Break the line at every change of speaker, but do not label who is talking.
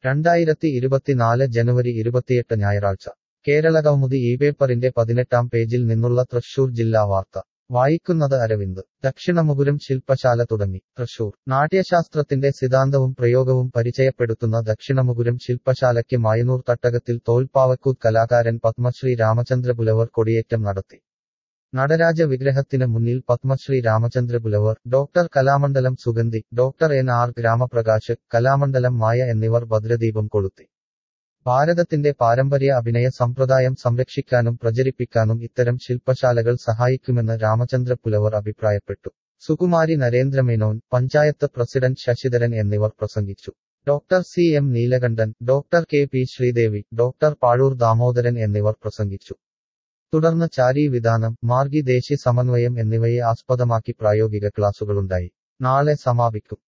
രണ്ടായിരത്തി ഇരുപത്തിനാല് ജനുവരി ഇരുപത്തിയെട്ട് ഞായറാഴ്ച കേരള കൗമുദി ഈ പേപ്പറിന്റെ പതിനെട്ടാം പേജിൽ നിന്നുള്ള തൃശൂർ ജില്ലാ വാർത്ത വായിക്കുന്നത് അരവിന്ദ് ദക്ഷിണമുകുരം ശില്പശാല തുടങ്ങി തൃശൂർ നാട്യശാസ്ത്രത്തിന്റെ സിദ്ധാന്തവും പ്രയോഗവും പരിചയപ്പെടുത്തുന്ന ദക്ഷിണമുകുരം ശില്പശാലയ്ക്ക് മായനൂർ തട്ടകത്തിൽ തോൽപ്പാവക്കൂത്ത് കലാകാരൻ പത്മശ്രീ രാമചന്ദ്ര പുലവർ കൊടിയേറ്റം നടത്തി നടരാജ വിഗ്രഹത്തിന് മുന്നിൽ Padmashri Ramachandra Pulavar doctor Kalamandalam Sugandhi doctor N R Gramaprakash Kalamandalam Maya എന്നിവർ ഭദ്രദീപം കൊളുത്തി ഭാരതത്തിന്റെ പാരമ്പര്യ അഭിനയ സമ്പ്രദായം സംരക്ഷിക്കാനും പ്രചരിപ്പിക്കാനും ഇത്തരം ശില്പശാലകൾ സഹായിക്കുമെന്ന് രാമചന്ദ്ര പുലവർ അഭിപ്രായപ്പെട്ടു സുകുമാരി നരേന്ദ്രമേനോൻ പഞ്ചായത്ത് പ്രസിഡന്റ് ശശിധരൻ എന്നിവർ പ്രസംഗിച്ചു doctor C M Neelakantan doctor K P Sridevi doctor Pazhoor Damodaran എന്നിവർ പ്രസംഗിച്ചു തുടർന്ന് ചാരി വിധാനം മാർഗി ദേശി സമന്വയം എന്നിവയെ ആസ്പദമാക്കി പ്രായോഗിക ക്ലാസുകളുണ്ടായി നാളെ സമാപിക്കും